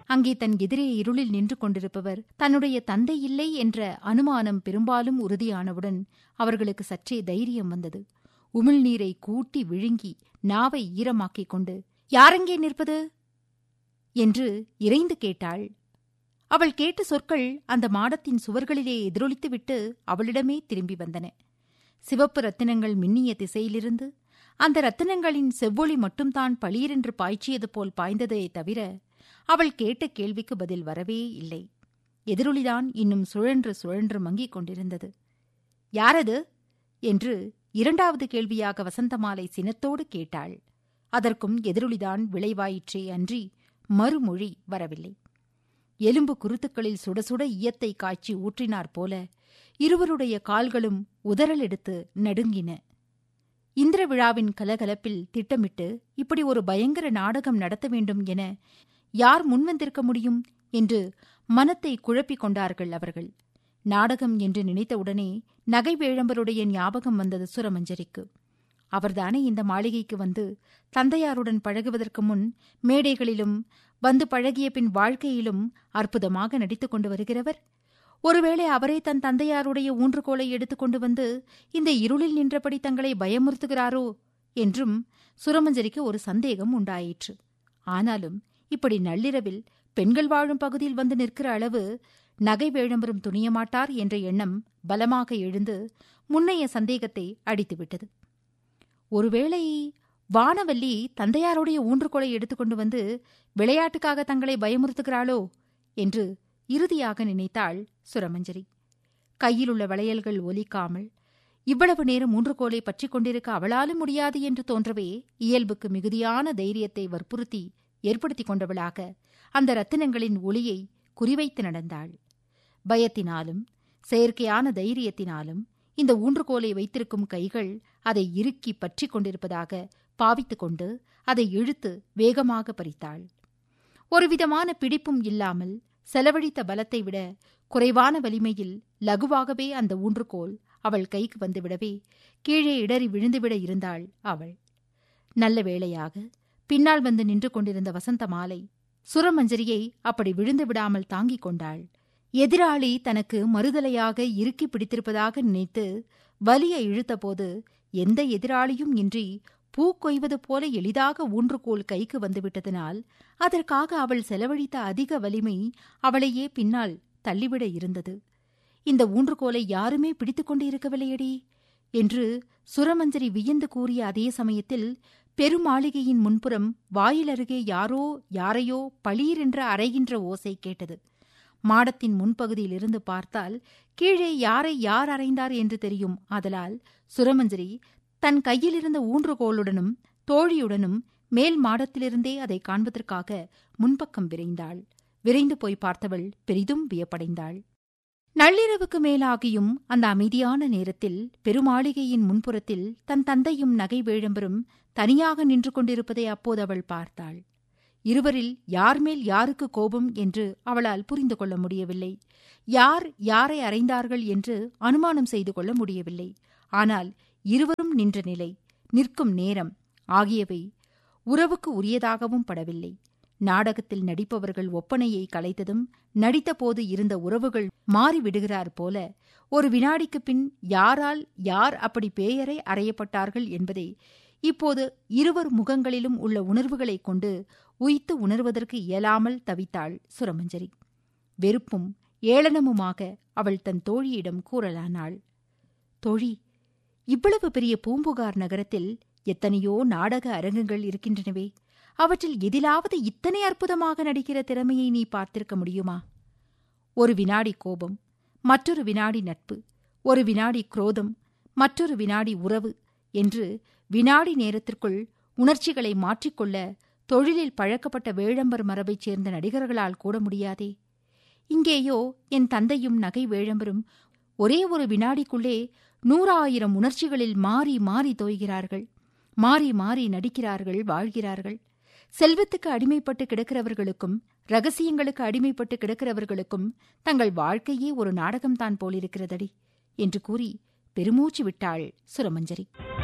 அங்கே தன் எதிரே இருளில் நின்று கொண்டிருப்பவர் தன்னுடைய தந்தை இல்லை என்ற அனுமானம் பெரும்பாலும் உறுதியானவுடன் அவர்களுக்கு சற்றே தைரியம் வந்தது உமிழ்நீரை கூட்டி விழுங்கி நாவை ஈரமாக்கிக் கொண்டு யாரெங்கே நிற்பது என்று இறைந்து கேட்டாள் அவள் கேட்ட சொற்கள் அந்த மாடத்தின் சுவர்களிலே எதிரொலித்துவிட்டு அவளிடமே திரும்பி வந்தன சிவப்பு ரத்தினங்கள் மின்னிய திசையிலிருந்து அந்த ரத்தினங்களின் செவ்வொளி மட்டும்தான் பளீரென்று பாய்ச்சியது போல் பாய்ந்ததே தவிர அவள் கேட்ட கேள்விக்கு பதில் வரவே இல்லை எதிரொலிதான் இன்னும் சுழன்று சுழன்று மங்கிக் கொண்டிருந்தது யாரது என்று இரண்டாவது கேள்வியாக வசந்தமாலை சினத்தோடு கேட்டாள் அதற்கும் எதிரொலிதான் விளைவாயிற்றே அன்றி மறுமொழி வரவில்லை எலும்பு குருத்துக்களில் சுட சுட ஈயத்தை காய்ச்சி ஊற்றினார் போல இருவருடைய கால்களும் உதறலெடுத்து நடுங்கின இந்திர விழாவின் கலகலப்பில் திட்டமிட்டு இப்படி ஒரு பயங்கர நாடகம் நடத்த வேண்டும் என யார் முன்வந்திருக்க முடியும் என்று மனத்தை குழப்பிக் கொண்டார்கள் அவர்கள் நாடகம் என்று நினைத்தவுடனே நகை வேழம்பருடைய ஞாபகம் வந்தது சுரமஞ்சரிக்கு அவர்தானே இந்த மாளிகைக்கு வந்து தந்தையாருடன் பழகுவதற்கு முன் மேடைகளிலும் வந்து பழகிய பின் வாழ்க்கையிலும் அற்புதமாக நடித்துக் கொண்டு வருகிறவர் ஒருவேளை அவரே தன் தந்தையாருடைய ஊன்றுகோலை எடுத்துக்கொண்டு வந்து இந்த இருளில் நின்றபடி தங்களை பயமுறுத்துகிறாரோ என்றும் சுரமஞ்சரிக்கு ஒரு சந்தேகம் உண்டாயிற்று ஆனாலும் இப்படி நள்ளிரவில் பெண்கள் வாழும் பகுதியில் வந்து நிற்கிற அளவு நகை வேழம்பரும் துணியமாட்டார் என்ற எண்ணம் பலமாக எழுந்து முன்னைய சந்தேகத்தை அடித்துவிட்டது ஒருவேளை வானவல்லி தந்தையாருடைய ஊன்றுகோலை எடுத்துக்கொண்டு வந்து விளையாட்டுக்காக தங்களை பயமுறுத்துகிறாளோ என்று இறுதியாக நினைத்தாள் சுரமஞ்சரி கையிலுள்ள வளையல்கள் ஒலிக்காமல் இவ்வளவு நேரம் ஊன்றுகோலை பற்றிக் கொண்டிருக்க அவளாலும் முடியாது என்று தோன்றவே இயல்புக்கு மிகுதியான தைரியத்தை வற்புறுத்தி ஏற்படுத்திக் கொண்டவளாக அந்த ரத்தினங்களின் ஒளியை குறிவைத்து நடந்தாள் பயத்தினாலும் செயற்கையான தைரியத்தினாலும் இந்த ஊன்றுகோலை வைத்திருக்கும் கைகள் அதை இறுக்கி பற்றிக் கொண்டிருப்பதாக பாவித்துக் கொண்டு அதை இழுத்து வேகமாக பறித்தாள் ஒருவிதமான பிடிப்பும் இல்லாமல் செலவழித்த பலத்தை விட குறைவான வலிமையில் லகுவாகவே அந்த ஊன்றுகோல் அவள் கைக்கு வந்துவிடவே கீழே இடறி விழுந்துவிட இருந்தாள் அவள் நல்ல வேளையாக பின்னால் வந்து நின்று கொண்டிருந்த வசந்த மாலை சுரமஞ்சரியை அப்படி விழுந்து விடாமல் தாங்கிக் கொண்டாள் எதிராளி தனக்கு மறுதலையாக இறுக்கி பிடித்திருப்பதாக நினைத்து வலிய இழுத்தபோது எந்த எதிராளியும் இன்றி பூ கொய்வது போல எளிதாக ஊன்றுகோல் கைக்கு வந்துவிட்டதனால் அதற்காக அவள் செலவழித்த அதிக வலிமை அவளையே பின்னால் தள்ளிவிட இருந்தது இந்த ஊன்றுகோலை யாருமே பிடித்துக் கொண்டு இருக்கவில்லையடி என்று சுரமஞ்சரி வியந்து கூறிய அதே சமயத்தில் பெருமாளிகையின் முன்புறம் வாயிலருகே யாரோ யாரையோ பளீரென்ற அறைகின்ற ஓசை கேட்டது மாடத்தின் முன்பகுதியிலிருந்து பார்த்தால் கீழே யாரை யார் அறைந்தார் என்று தெரியும் ஆதலால் சுரமஞ்சரி தன் கையிலிருந்த ஊன்றுகோளுடனும் தோழியுடனும் மேல் மாடத்திலிருந்தே அதை காண்பதற்காக முன்பக்கம் விரைந்தாள் விரைந்து போய் பார்த்தவள் பெரிதும் வியப்படைந்தாள் நள்ளிரவுக்கு மேலாகியும் அந்த அமைதியான நேரத்தில் பெருமாளிகையின் முன்புறத்தில் தன் தந்தையும் நகை வேழம்பரும் தனியாக நின்று கொண்டிருப்பதை அப்போது அவள் பார்த்தாள் இருவரில் யார் மேல் யாருக்கு கோபம் என்று அவளால் புரிந்து கொள்ள முடியவில்லை யார் யாரை அறைந்தார்கள் என்று அனுமானம் செய்து கொள்ள முடியவில்லை ஆனால் இருவரும் நின்ற நிலை நிற்கும் நேரம் ஆகியவை உறவுக்கு உரியதாகவும் படவில்லை நாடகத்தில் நடிப்பவர்கள் ஒப்பனையை கலைத்ததும் நடித்தபோது இருந்த உறவுகள் மாறிவிடுகிறார் போல ஒரு வினாடிக்கு பின் யாரால் யார் அப்படி பேயரை அறையப்பட்டார்கள் என்பதை இப்போது இருவர் முகங்களிலும் உள்ள உணர்வுகளைக் கொண்டு உய்த்து உணர்வதற்கு இயலாமல் தவித்தாள் சுரமஞ்சரி வெறுப்பும் ஏளனமுமாக அவள் தன் தோழியிடம் கூறலானாள் தோழி இவ்வளவு பெரிய பூம்புகார் நகரத்தில் எத்தனையோ நாடக அரங்கங்கள் இருக்கின்றனவே அவற்றில் எதிலாவது இத்தனை அற்புதமாக நடிக்கிற திறமையை நீ பார்த்திருக்க முடியுமா ஒரு வினாடி கோபம் மற்றொரு வினாடி நட்பு ஒரு வினாடி குரோதம் மற்றொரு வினாடி உறவு என்று வினாடி நேரத்திற்குள் உணர்ச்சிகளை மாற்றிக்கொள்ள தொழிலில் பழக்கப்பட்ட வேழம்பர் மரபைச் சேர்ந்த நடிகர்களால் கூட முடியாதே இங்கேயோ என் தந்தையும் நகை வேழம்பரும் ஒரே ஒரு வினாடிக்குள்ளே நூறாயிரம் உணர்ச்சிகளில் மாறி மாறி தோய்கிறார்கள் மாறி மாறி நடிக்கிறார்கள் வாழ்கிறார்கள் செல்வத்துக்கு அடிமைப்பட்டு கிடக்கிறவர்களுக்கும் ரகசியங்களுக்கு அடிமைப்பட்டு கிடக்கிறவர்களுக்கும் தங்கள் வாழ்க்கையே ஒரு நாடகம்தான் போலிருக்கிறதடி என்று கூறி பெருமூச்சு விட்டாள் சுரமஞ்சரி